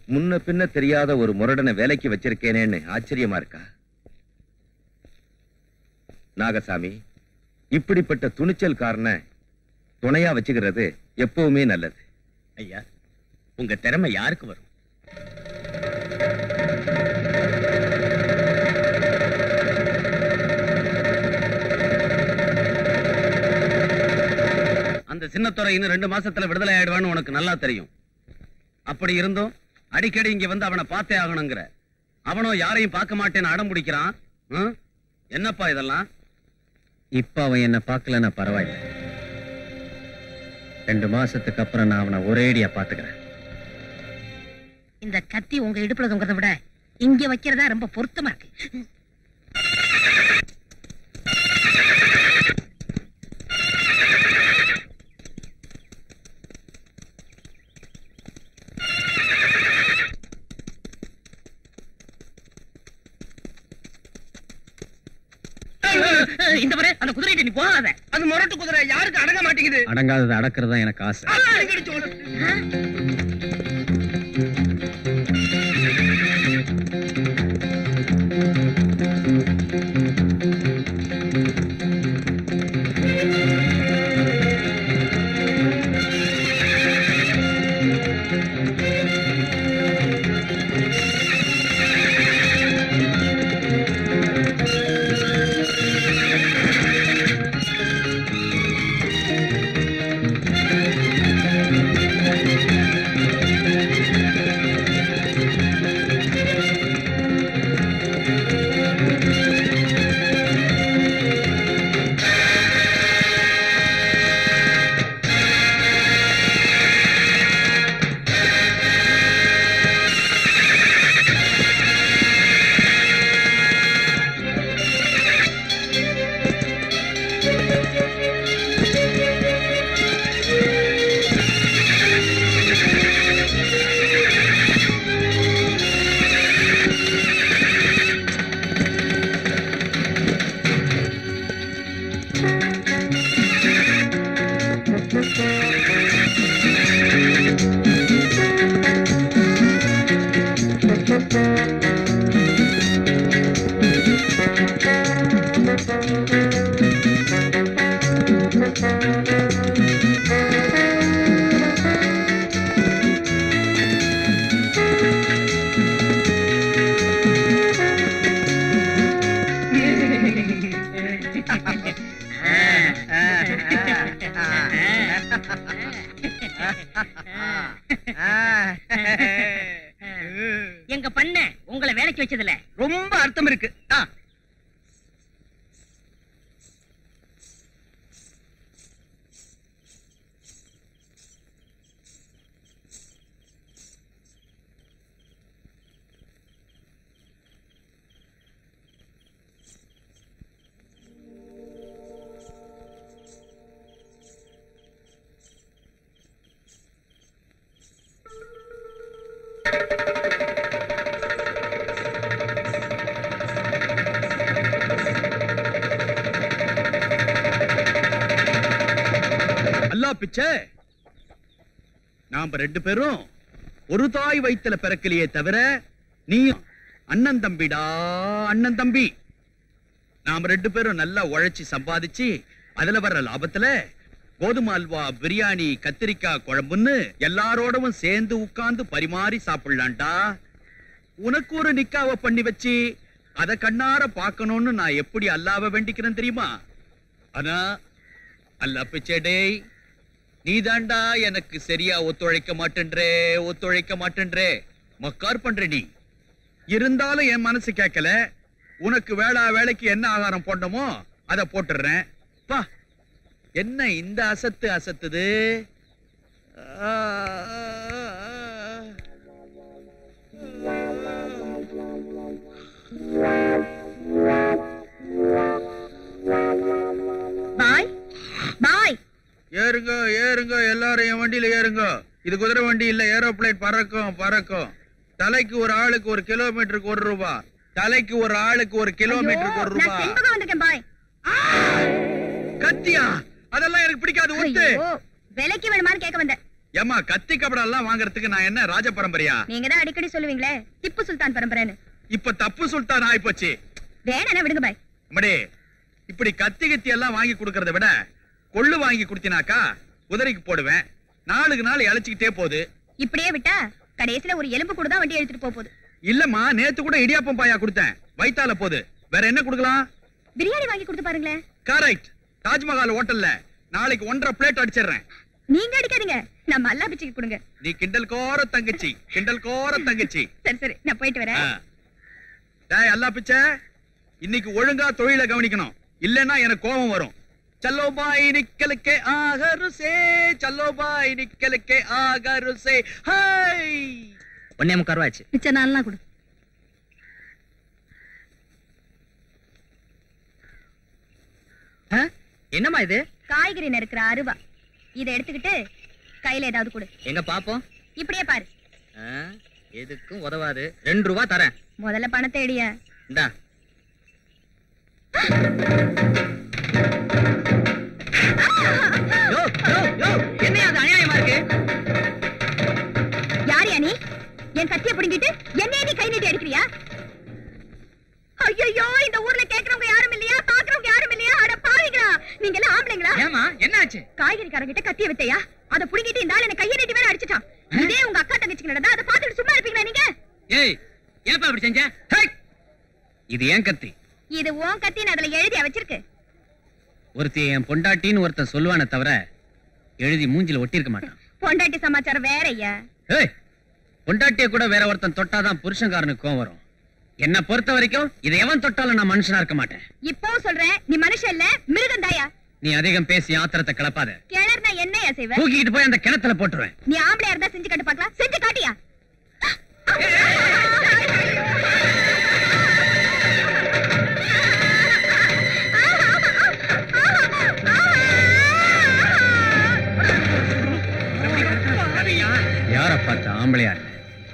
முன்ன பின்ன தெரியாத ஒரு முரடனை வேலைக்கு வச்சிருக்கேனேன்னு ஆச்சரியமா இருக்கா நாகசாமி இப்படிப்பட்ட துணிச்சல்காரனை துணையா வச்சுக்கிறது எப்பவுமே நல்லது ஐயா உங்க திறமை யாருக்கு வரும் அந்த சின்னத்துறை இன்னும் ரெண்டு மாசத்துல விடுதலை ஆயிடுவான்னு உனக்கு நல்லா தெரியும் அப்படி இருந்தும் அடிக்கடி இங்க வந்து அவனை பார்த்தே ஆகணுங்கிற அவனும் யாரையும் பார்க்க மாட்டேன்னு அடம் பிடிக்கிறான் ம்? என்னப்பா இதெல்லாம் இப்ப அவன் என்ன பார்க்கலன்னா பரவாயில்ல ரெண்டு மாசத்துக்கு அப்புறம் நான் அவனை ஒரேடியா பாத்துக்கிறேன் இந்த கத்தி உங்க இடுப்புல தொங்குறதை விட இங்க வைக்கிறதா ரொம்ப பொருத்தமா இருக்கு இந்த முறை அந்த குதிரையை நீ போகாத அது முரட்டு குதிரை யாருக்கு அடங்க மாட்டேங்குது அடங்காததை அடக்கிறது தான் எனக்கு ஆசை எங்க பண்ண உங்களை வேலைக்கு வச்சதுல ரொம்ப அர்த்தம் இருக்கு ஆ. அல்லா பிச்சை நாம ரெண்டு பேரும் ஒரு தாய் வயித்துல பிறக்கலையே தவிர நீயும் அண்ணன் தம்பிடா அண்ணன் தம்பி நாம ரெண்டு பேரும் நல்லா உழைச்சி சம்பாதிச்சு அதுல வர்ற லாபத்துல கோதுமை அல்வா பிரியாணி கத்திரிக்காய் குழம்புன்னு எல்லாரோடவும் சேர்ந்து உட்கார்ந்து பரிமாறி சாப்பிடலாம்டா உனக்கு ஒரு நிக்காவ பண்ணி வச்சு அத கண்ணார பார்க்கணும்னு நான் எப்படி அல்லாவ வேண்டிக்கிறேன் தெரியுமா ஆனா அல்லா பிச்சேடேய் நீதாண்டா எனக்கு சரியா ஒத்துழைக்க மாட்டேன்றே ஒத்துழைக்க மாட்டேன்றே மக்கார் பண்ற நீ இருந்தாலும் என் மனசு கேட்கல உனக்கு வேளா வேலைக்கு என்ன ஆகாரம் போடணுமோ அதை போட்டுடுறேன் பா என்ன இந்த அசத்து அசத்துது ஆ, பாய் பாய் ஏறுங்க ஏறுங்க எல்லாரும் என் வண்டியில ஏறுங்க இது குதிரை வண்டி இல்ல ஏரோப்ளேன் பறக்கும் பறக்கும் தலைக்கு ஒரு ஆளுக்கு ஒரு கிலோமீட்டருக்கு ஒரு ரூபா தலைக்கு ஒரு ஆளுக்கு ஒரு கிலோமீட்டருக்கு ஒரு ரூபா வந்திருக்கேன் பாய் கத்தியா அதெல்லாம் எனக்கு பிடிக்காது ஒத்து ஐயோ, விலைக்கு வேணுமான்னு கேட்க வந்தேன் ஏமா கத்தி கபடம் எல்லாம் வாங்குறதுக்கு நான் என்ன ராஜ பரம்பரையா நீங்க தான் அடிக்கடி சொல்லுவீங்களே திப்பு சுல்தான் பரம்பரைன்னு இப்ப தப்பு சுல்தான் ஆயிப்போச்சு வேணா விடுங்க பாய் அம்மாடி இப்படி கத்தி கத்தி எல்லாம் வாங்கி கொடுக்கறத விட கொள்ளு வாங்கி கொடுத்தினாக்கா உதறிக்கு போடுவேன் நாளுக்கு நாள் இழைச்சிக்கிட்டே போகுது இப்படியே விட்டா கடைசியில ஒரு எலும்பு கூட தான் வண்டி எடுத்துட்டு போக போகுது இல்லம்மா நேத்து கூட இடியாப்பம் பாயா கொடுத்தேன் வயித்தால போகுது வேற என்ன கொடுக்கலாம் பிரியாணி வாங்கி கொடுத்து பாருங்களேன் கரெக்ட் தாஜ்மஹால் ஹோட்டல்ல நாளைக்கு ஒன்றரை பிளேட் அடிச்சிடுறேன் நீங்க அடிக்காதீங்க நம்ம அல்லா பிச்சுக்கு கொடுங்க நீ கிண்டல் கோர தங்கச்சி கிண்டல் கோர தங்கச்சி சரி சரி நான் போயிட்டு வரேன் ஆ. டேய் அல்லா பிச்சை இன்னைக்கு ஒழுங்கா தொழில கவனிக்கணும் இல்லைன்னா எனக்கு கோபம் வரும் चलो भाई निकल के आगर से चलो भाई निकल के आगर से हाय ஒன்னே முக்கால் ரூபா ஆச்சு மிச்ச நாள்லாம் கொடு என்னம்மா இது காய்கறி நறுக்கிற அருவா இதை எடுத்துக்கிட்டு கையில ஏதாவது கொடு எங்க பாப்போம் இப்படியே பாரு எதுக்கும் உதவாது ரெண்டு ரூபா தரேன் முதல்ல பணத்தை எடிய இந்தா யோ, யோ, யோ, என்னையா அது அநியாயமா இருக்கு யாரியா நீ என் கத்திய புடுங்கிட்டு என்னைய நீ கை நீட்டி அடிக்கிறியா ஐயோ இந்த ஊர்ல கேக்குறவங்க யாரும் இல்லையா பாக்குறவங்க யாரும் இல்லையா அட பாவிங்களா நீங்க எல்லாம் ஆம்பளைங்களா ஏமா என்னாச்சு காய்கறிக்காரங்கிட்ட கத்திய வித்தையா அத புடுங்கிட்டு இந்த ஆள் என்ன கையை நீட்டி வேற அடிச்சிட்டான் இதே உங்க அக்கா தங்கச்சிக்கு நடந்தா அதை பார்த்துட்டு சும்மா இருப்பீங்களா நீங்க ஏய் ஏப்பா அப்படி செஞ்ச இது ஏன் கத்தி இது உன் கத்தின்னு அதுல எழுதியா வச்சிருக்கு ஒருத்தி என் பொண்டாட்டின்னு ஒருத்தன் சொல்லுவானே தவிர எழுதி மூஞ்சில ஒட்டியிருக்க மாட்டான் பொண்டாட்டி சமாச்சாரம் வேற ஐயா ஏய் பொண்டாட்டிய கூட வேற ஒருத்தன் தொட்டாதான் புருஷன்காரனுக்கு கோவம் வரும் என்ன பொறுத்த வரைக்கும் இதை எவன் தொட்டாலும் நான் மனுஷனா இருக்க மாட்டேன் இப்பவும் சொல்றேன் நீ மனுஷன் இல்ல மிருகம் தாயா நீ அதிகம் பேசி ஆத்திரத்தை கிளப்பாத கிளர்னா என்னையா செய்வ தூக்கிட்டு போய் அந்த கிணத்துல போட்டுருவேன் நீ ஆம்பளையா இருந்தா செஞ்சு காட்டு பார்க்கலாம் செஞ்சு காட்டியா யார பார்த்த ஆம்பளையா இல்ல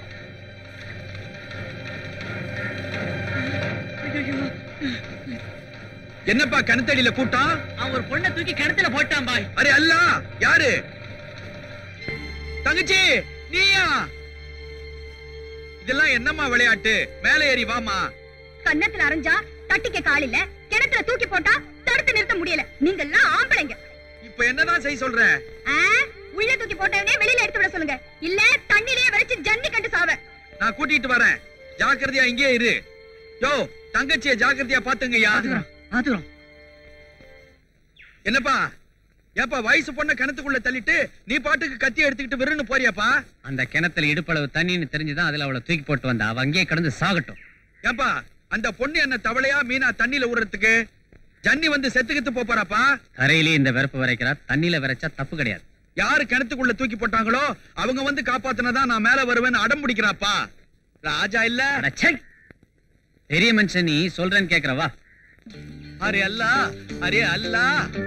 என்னப்பா கணத்தடியில கூட்டம் அவன் ஒரு பொண்ணை தூக்கி கிணத்துல போட்டான் பாய் அரே அல்லா யாரு தங்கச்சி நீயா இதெல்லாம் என்னம்மா விளையாட்டு மேலே ஏறி வாமா கன்னத்துல அரைஞ்சா தட்டிக்க கால் இல்ல கிணத்துல தூக்கி போட்டா தடுத்து நிறுத்த முடியல நீங்க எல்லாம் ஆம்பளைங்க இப்ப என்னதான் செய்ய சொல்ற ஆ, உள்ள தூக்கி போட்டவனே வெளியில எடுத்து விட சொல்லுங்க இல்ல தண்ணிலேயே வரைச்சு ஜன்னி கண்டு சாவ நான் கூட்டிட்டு வரேன் ஜாக்கிரதையா இங்கே இரு யோ தங்கச்சிய ஜாக்கிரதையா பாத்துங்கய்யா பாத்துக்கிறோம் என்னப்பா ஏப்பா வயசு பொண்ண கிணத்துக்குள்ள தள்ளிட்டு நீ பாட்டுக்கு கத்தி எடுத்துக்கிட்டு விருன்னு போறியாப்பா அந்த கிணத்துல இடுப்பளவு தண்ணின்னு தெரிஞ்சுதான் அதுல அவளை தூக்கி போட்டு வந்தா அவ அங்கேயே கடந்து சாகட்டும் ஏப்பா அந்த பொண்ணு என்ன தவளையா மீனா தண்ணியில விடுறதுக்கு ஜன்னி வந்து செத்துக்கிட்டு போறாப்பா கரையிலேயே இந்த வெறுப்பு வரைக்கிறா தண்ணியில விரைச்சா தப்பு கிடையாது யாரு கிணத்துக்குள்ள தூக்கி போட்டாங்களோ அவங்க வந்து காப்பாத்தினதான் நான் மேல வருவேன்னு அடம் பிடிக்கிறாப்பா ராஜா இல்ல அட ச்சை! பெரிய மனுஷன் நீ சொல்றேன்னு கேக்குறவா அரே அல்லா அரே அல்லா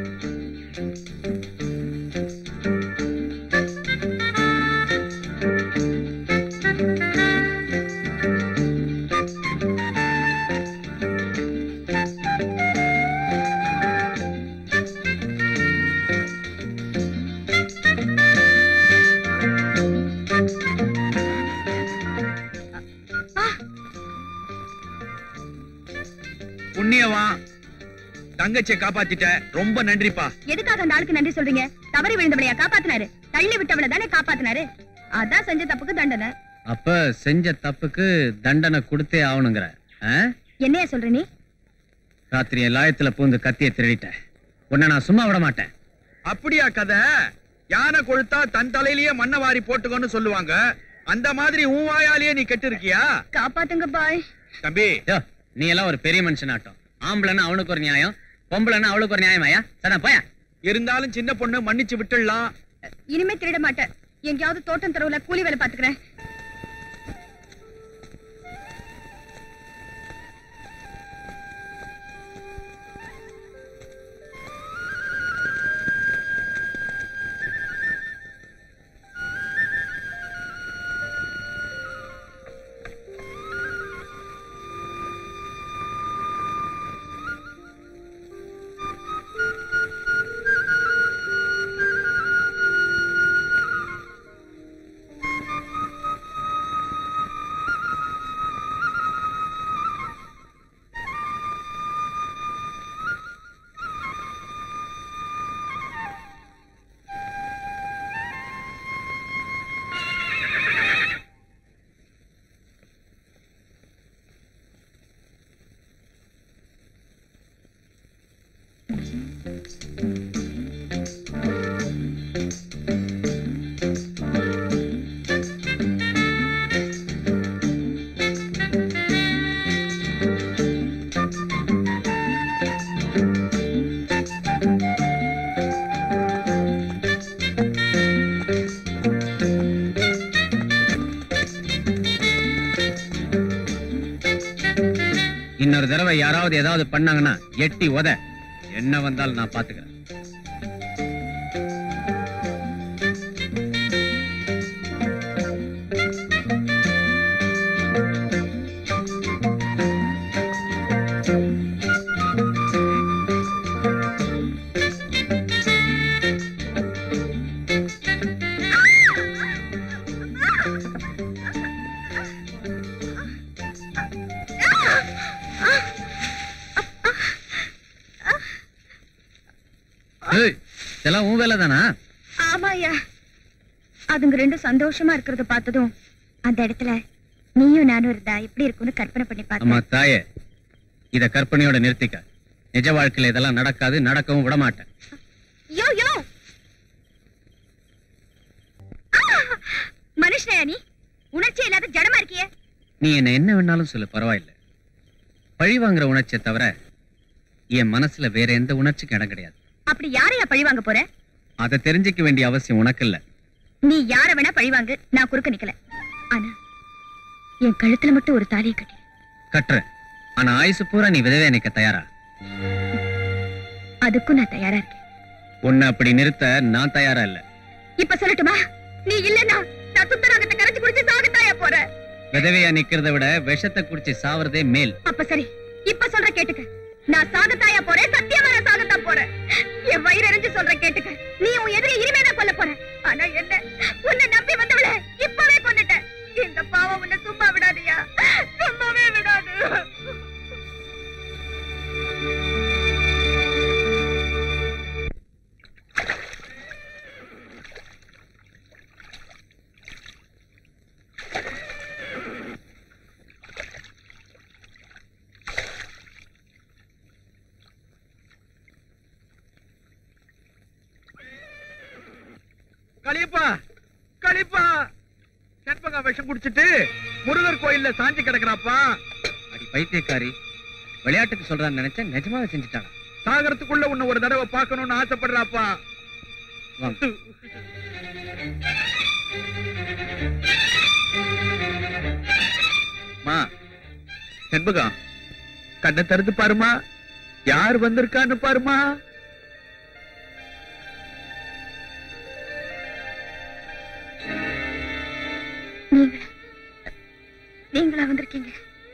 புண்ணியவா தங்கச்சியை காப்பாத்திட்ட ரொம்ப நன்றிப்பா எதுக்காக அந்த ஆளுக்கு நன்றி சொல்றீங்க தவறி விழுந்தவளையா காப்பாத்தினாரு தள்ளி விட்டவளை தானே காப்பாத்தினாரு அதான் செஞ்ச தப்புக்கு தண்டனை அப்ப செஞ்ச தப்புக்கு தண்டனை கொடுத்தே ஆகணுங்கிற ஆ? என்னையா சொல்ற நீ ராத்திரி என் லாயத்துல பூந்து கத்தியை திருடிட்ட உன்னை நான் சும்மா விட மாட்டேன் அப்படியா கதை யானை கொழுத்தா தன் தலையிலேயே மண்ணை வாரி போட்டுக்கோன்னு சொல்லுவாங்க அந்த மாதிரி உன் வாயாலேயே நீ கெட்டு இருக்கியா காப்பாத்துங்க பாய் தம்பி யோ, நீ எல்லாம் ஒரு பெரிய மனுஷனாட்டம் ஆம்பளைன்னா அவனுக்கு ஒரு நியாயம் பொம்பளைன்னா அவளுக்கு ஒரு நியாயமாயா சரி போயா இருந்தாலும் சின்ன பொண்ணு மன்னிச்சு விட்டுடலாம் இனிமே திருட மாட்டேன் எங்கேயாவது தோட்டம் தெருவுல கூலி வேலை பாத்துக்கிறேன் இன்னொரு தடவை யாராவது ஏதாவது பண்ணாங்கன்னா எட்டி உத என்ன வந்தாலும் நான் பாத்துக்கிறேன் ஏய், இதெல்லாம் உன் வேலை தானா ஆமாயா அதுங்க ரெண்டும் சந்தோஷமா இருக்கிறத பார்த்ததும் அந்த இடத்துல நீயும் நானும் இருந்தா எப்படி இருக்கும்னு கற்பனை பண்ணி அம்மா பார்த்தேன் தாயே இத கற்பனையோட நிறுத்திக்க நிஜ வாழ்க்கையில இதெல்லாம் நடக்காது நடக்கவும் விட மாட்டேன் யோ யோ மனுஷனையா நீ உணர்ச்சி இல்லாத ஜடமா இருக்கியே நீ என்ன என்ன வேணாலும் சொல்லு பரவாயில்லை பழி வாங்குற உணர்ச்சியை தவிர என் மனசுல வேற எந்த உணர்ச்சிக்கும் இடம் கிடையாது அப்படி யாரையா பழி வாங்க போற அதை தெரிஞ்சுக்க வேண்டிய அவசியம் உனக்கு இல்ல நீ யார வேணா பழி வாங்கு நான் குறுக்க நிக்கல ஆனா என் கழுத்துல மட்டும் ஒரு தாலியை கட்டி கட்டுறேன் ஆனா ஆயுசு பூரா நீ விதவே நிக்க தயாரா அதுக்கும் நான் தயாரா இருக்கேன் உன்னை அப்படி நிறுத்த நான் தயாரா இல்ல இப்ப சொல்லட்டுமா நீ இல்லன்னா நான் சுத்தராகத்தை கரைச்சு குடிச்சு சாகத்தாயா போற விதவையா நிக்கிறத விட விஷத்தை குடிச்சு சாவறதே மேல் அப்ப சரி இப்ப சொல்ற கேட்டுக்க நான் சாகத்தாயா போறேன் சத்தியமா நான் சாகத்தான் போறேன் என் வயிறு எரிஞ்சு சொல்ற கேட்டுக்க நீ உன் எதிரி இனிமே தான் கொல்ல போற ஆனா என்ன உன்னை நம்பி வந்தவள இப்பவே கொண்டுட்ட இந்த பாவம் உன்னை சும்மா விடாதியா சும்மாவே விடாது களியப்பா களிப்பா செண்பகா விஷம் குடிச்சிட்டு முருகர் கோயில்ல சாஞ்சி கிடக்குறாப்பா அடி பைத்தியக்காரி விளையாட்டுக்கு சொல்றான்னு நினைச்சேன் நிஜமாவே செஞ்சுட்டாங்க சாகரத்துக்குள்ள உன்னை ஒரு தடவை பார்க்கணும்னு ஆசைப்படுறாப்பா வாங்க மா செண்பகா கண்ணை திறந்து பாருமா யார் வந்திருக்கான்னு பாருமா நீங்களா நீங்களா வந்திருக்கீங்க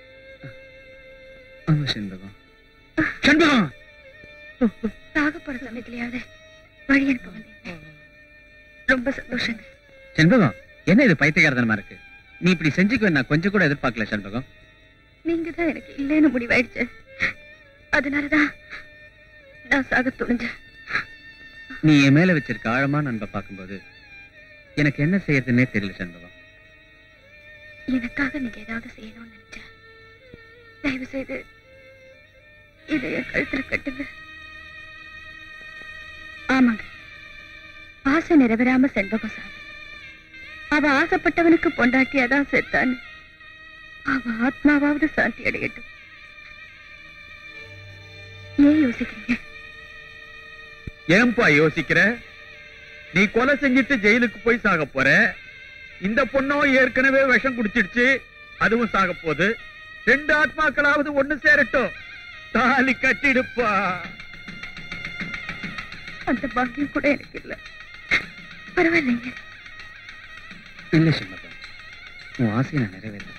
ஆமா செண்பகம் செண்பகம் சாக போற சமயத்திலேயாவது வழி அனுப்ப வந்தீங்க ரொம்ப சந்தோஷங்க செண்பகம் என்ன இது பைத்தியக்காரத்தனமா இருக்கு நீ இப்படி செஞ்சுக்க நான் கொஞ்சம் கூட எதிர்பார்க்கல செண்பகம் நீங்க தான் எனக்கு இல்லைன்னு முடிவாயிடுச்சு அதனாலதான் நான் சாக துணிஞ்சேன் நீ என் மேல வச்சிருக்க ஆழமான அன்பை பார்க்கும்போது எனக்கு என்ன செய்யறதுன்னே தெரியல செண்பகம் எனக்காக நீங்க ஏதாவது செய்யணும்னு நினைச்சேன் தயவு செய்து இதை என் கழுத்துல கட்டுங்க ஆமாங்க ஆசை நிறைவேறாம செண்பகம் சாமி அவ ஆசைப்பட்டவனுக்கு பொண்டாட்டியாதான் செத்தான்னு அவ ஆத்மாவாவது சாந்தி அடையட்டும் ஏன் யோசிக்கிறீங்க ஏன்பா யோசிக்கிற நீ கொலை செஞ்சுட்டு ஜெயிலுக்கு போய் சாக போற இந்த பொண்ணும் ஏற்கனவே விஷம் குடிச்சிடுச்சு அதுவும் சாக போகுது ரெண்டு ஆத்மாக்களாவது ஒண்ணு சேரட்டும் தாலி கட்டிடுப்பா அந்த பாக்கியம் கூட எனக்கு இல்ல பரவாயில்லைங்க இல்ல செண்பகம் உன் ஆசையை நான் நிறைவேற்றேன்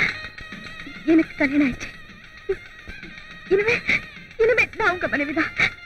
எனக்கு கல்யாணம் ஆயிடுச்சு இனிமே இனிமே நான் உங்க மனைவிதான்